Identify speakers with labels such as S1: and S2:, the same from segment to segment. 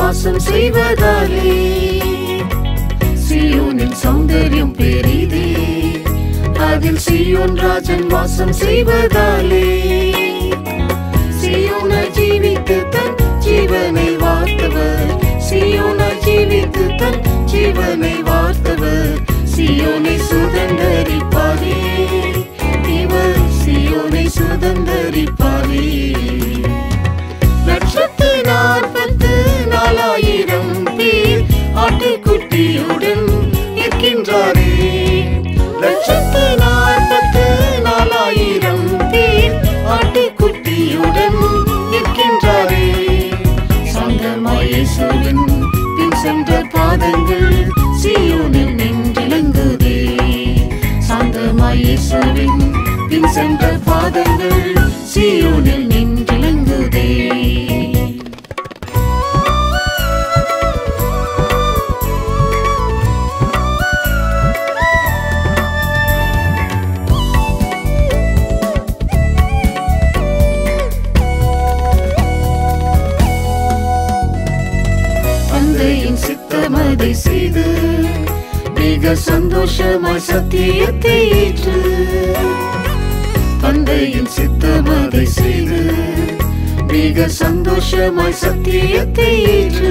S1: வாசம் செய்வதாலே சியோனின் சௌந்தரியம் பெரிதே அதில் சியோன் ராஜன் வாசம் செய்வதாலே சியோனை ஜீவித்து தன் ஜீவனை வார்த்தவர் சியோனை ஜீவித்து தன் ஜீவனை வார்த்தவர் சியோனை சுதந்தரிப்பாரே இவர் சியோனை சுதந்தரிப்பாரே லட்சத்து நாற்பத்து நாலாயிரம் பேர் ஆட்டுக்குட்டியுடன் இருக்கின்றாரே லட்சத்து நாற்பத்து நாலாயிரம் பேர் ஆட்டுக்குட்டியுடன் இருக்கின்றாரே சங்கமாயேசுவின் பின் சென்ற பாதங்கள் சியோனில் நின்றிலங்குதே சாந்தமாயேசுவின் பின் சென்ற பாதங்கள் சியோனில் நின்றிலங்குதே தந்தையின் சித்தமதை செய்து மிக சந்தோஷமாய் சத்தியத்தை ஏற்று தந்தையின் சித்தமதை செய்து மிக சந்தோஷமாய் சத்தியத்தை ஏற்று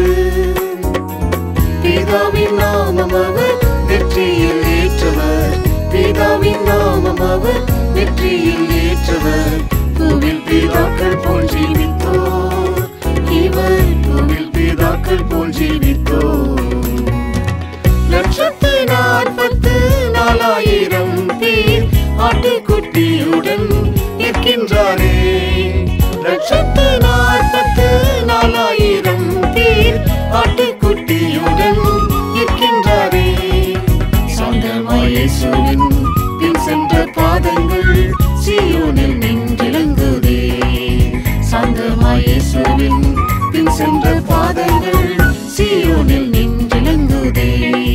S1: பிதாவின் நாமம் அவர் வெற்றியில் ஏற்றவர் பிதாவின் நாமம் அவர் வெற்றியில் ஏற்றவர் பூவில் பிதாக்கள் போல் ஜீவித்தோர் இவர் பூவில் பிதாக்கள் போல் ஜீவித்தோர் லட்சத்து நாற்பத்து நாலாயிரம் பேர் ஆட்டுக்குட்டியுடன் இருக்கின்றாரே லட்சத்து நாற்பத்து நாலாயிரம் பேர் ஆட்டுக்குட்டியுடன் இருக்கின்றாரே சாந்தமாயேசுவின் பின் சென்ற பாதங்கள் சியோனில் நின்றிலங்குதே சாந்தமாயேசுவின் பின் சென்ற பாதங்கள் சியோனில் நின்றிலங்குதே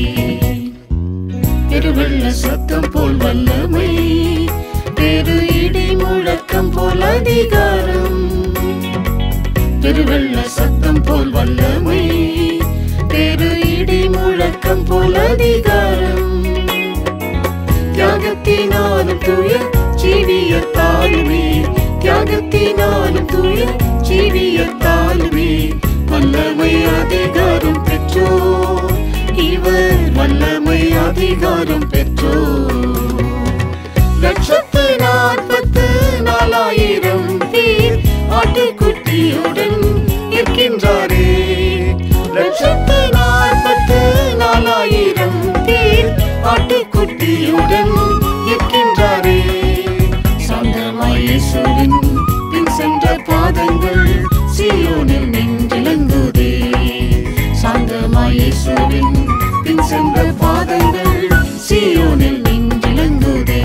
S1: பெருவெள்ள சத்தம் போல் வல்லமை பெரு இடி முழக்கம் போல் அதிகாரம் பெருவெள்ள சத்தம் போல் வல்லமை பெரு இடி முழக்கம் போல் அதிகாரம் தியாகத்தினாலும் தூய ஜீவியத்தாலுமே தியாகத்தினாலும் தூய ஜீவியத்தாலுமே வல்லமை அதிகாரம் பெற்றோர் இவர் வல்லமை அதிகாரம் பெற்றோர் லட்சத்து நாற்பத்து நாலாயிரம் பேர் ஆட்டுக்குட்டியுடன் இருக்கின்றாரே லட்சத்து நாற்பத்து நாலாயிரம் பேர் ஆட்டுக்குட்டியுடன் இருக்கின்றாரே சாந்தமாயேசுவின் பின் சென்ற பாதங்கள் சியோனில் நின்றிலங்குதே சாந்தமாயேசுவின் பின் சென்ற பாதங்கள் சியோனில் நின்றிலங்குதே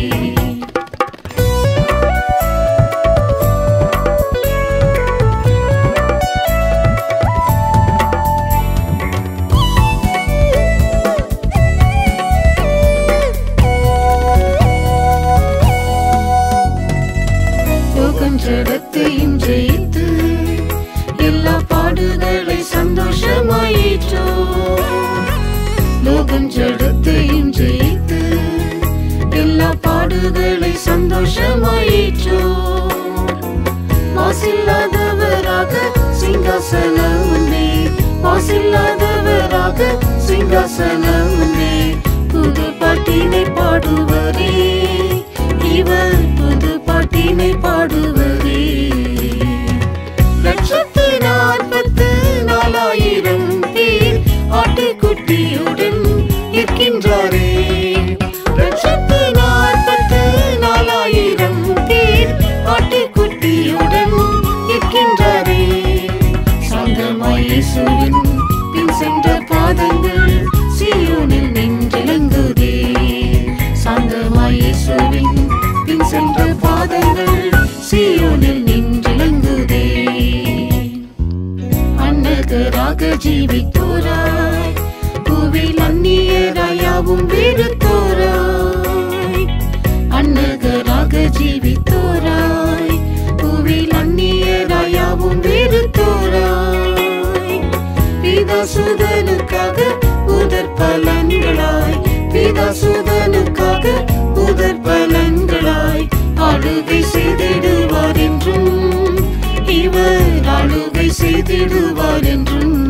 S1: யோகம் ஜடத்தையும் ஜெயித்து எல்லா பாடுகளை சந்தோஷமாயிற்றோ லோகம் ஜடத்தையும் ஜெயித்து எல்லா பாடுகளை சந்தோஷமாயிற்றோ மாசில்லாதவராக சிங்காசனம் முன்னே மாசில்லாதவராக சிங்காசனம் முன்னே புது பாட்டினை பாடுவரே இவர் புது பாட்டினை பாடுவரே லட்சத்து நாற்பத்து நாலாயிரம் பேர் ஆட்டுக்குட்டியுடன் இருக்கின்றாரே லட்சத்து நாற்பத்து நாலாயிரம் பேர் ஆட்டுக்குட்டியுடன் இருக்கின்றாரே சாந்தமாயேசுவின் பின் சென்ற பாதங்கள் சியோனில் நின்றிலங்குதே சாந்தமாயேசுவின் பின் சென்ற பாதங்கள் சியோனில் நின்றிலங்குதே அன்னகராக ஜீவித்தோராய் பூவில் அந்நியராயாவும் வெறுத்தோராய் அன்னகராக ஜீவித்தோராய் பூவில் அந்நியராயாவும் வெறுத்தோராய் பிதாசுதனுக்காக உதர் பலன்களாய் பிதாசுதனுக்காக உதர் பலன்களாய் ஆளுகை செய்திடுவார் என்றும் இவர் ஆளுகை செய்திடுவார் என்றும்